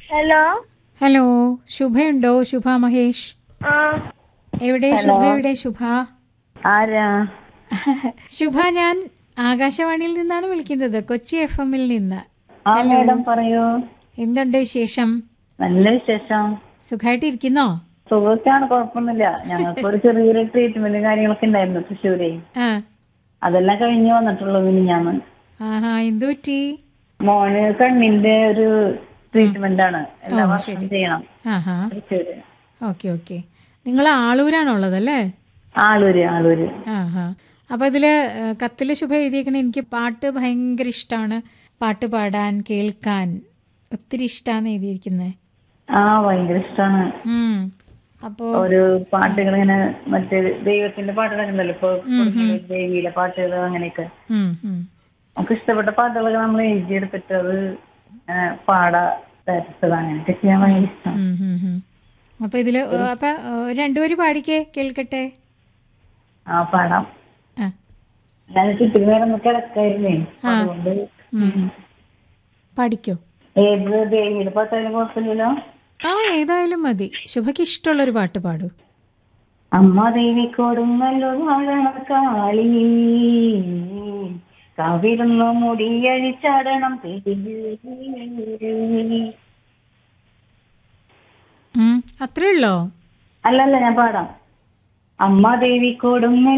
Hello hello ശുഭയുണ്ടോ ശുഭ മഹേഷ് ആ എവിടെ ശുഭ എവിടെ ശുഭ ആരാ ശുഭ ഞാൻ ആകാശവാണിയിൽ നിന്നാണ് വിളിക്കുന്നത് കൊച്ചി എഫ് എമ്മിൽ നിന്ന് ആ മേഡം പറയൂ എന്തുണ്ട് വിശേഷം നല്ല വിശേഷം സുഖമായിട്ടിരിക്കുന്നോ സുഖത്താണ് കുഴപ്പമൊന്നുമില്ല ഞങ്ങൾക്ക് ഒരു ചെറിയൊരു ട്രീറ്റ്മെന്റ് കാര്യങ്ങളൊക്കെ ഉണ്ടായിരുന്നു തൃശ്ശൂരെ ആ അതെല്ലാം കഴിഞ്ഞു വന്നിട്ടുള്ളൂ ഇനി ഞാൻ ആഹാ എന്തു പറ്റി മോന് കണ്ണിന്റെ ഒരു ട്രീറ്റ്മെന്റ് ആണ് എല്ലാ ഓ, വർഷവും ശരി. ചെയ്യണം ആഹാ തൃശ്ശൂര് ഓക്കെ ഓക്കെ നിങ്ങൾ ആളൂരാണുള്ളതല്ലേ ആളൂര് ആളൂര് ആഹാ അപ്പൊ ഇതില് ഏഹ്, കത്തില് ശുഭ എഴുതിയേക്കണ എനിക്ക് പാട്ട് ഭയങ്കര ഇഷ്ടമാണ് പാട്ട് പാടാൻ കേൾക്കാൻ ഒത്തിരി ഇഷ്ടമാണ് എഴുതിയിരിക്കുന്നത് ആ ഭയങ്കര ഇഷ്ടമാണ് അപ്പോ ഒരു പാട്ടുകൾ ഇങ്ങനെ മറ്റേ ദൈവത്തിന്റെ പാട്ടുകളൊക്കെ ഉണ്ടല്ലോ ഇപ്പൊ ദേവിയിലെ പാട്ടുകൾ അങ്ങനെയൊക്കെ ഉം, ഉം. നമുക്ക് ഇഷ്ടപ്പെട്ട പാട്ടുകളൊക്കെ നമ്മൾ എഴുതിയെടുത്തിട്ട് അത് ആ, പാടാ തരത്തത് അങ്ങനെയൊക്കെ ചെയ്യാൻ ഭയങ്കര ഇഷ്ടം ഉം, ഉം, ഉം. അപ്പൊ ഇതില് ഏഹ്, അപ്പൊ ഏഹ്, രണ്ടുപേര് പാടിക്കേ കേൾക്കട്ടെ ആ പാടാം ആ ഞാൻ ഇത്തിരി നേരം ഒന്ന് കിടക്കായിരുന്നേ അതുകൊണ്ട് ഉം. പാടിക്കോ ഏത് ദേവിയുടെ പാട്ടായാലും കുഴപ്പമില്ലല്ലോ ആ ഏതായാലും മതി ശുഭയ്ക്ക് ഇഷ്ടമുള്ള ഒരു പാട്ട് പാടൂ അമ്മ ദേവി കൊടുങ്ങല്ലോ വാഴണ കാളി കവിരുന്നു മുടിയഴിച്ചാടണം ഉം, അത്രേ ഉള്ളോ അല്ലല്ല ഞാൻ പാടാം അമ്മ ദേവി കൊടുങ്ങൽ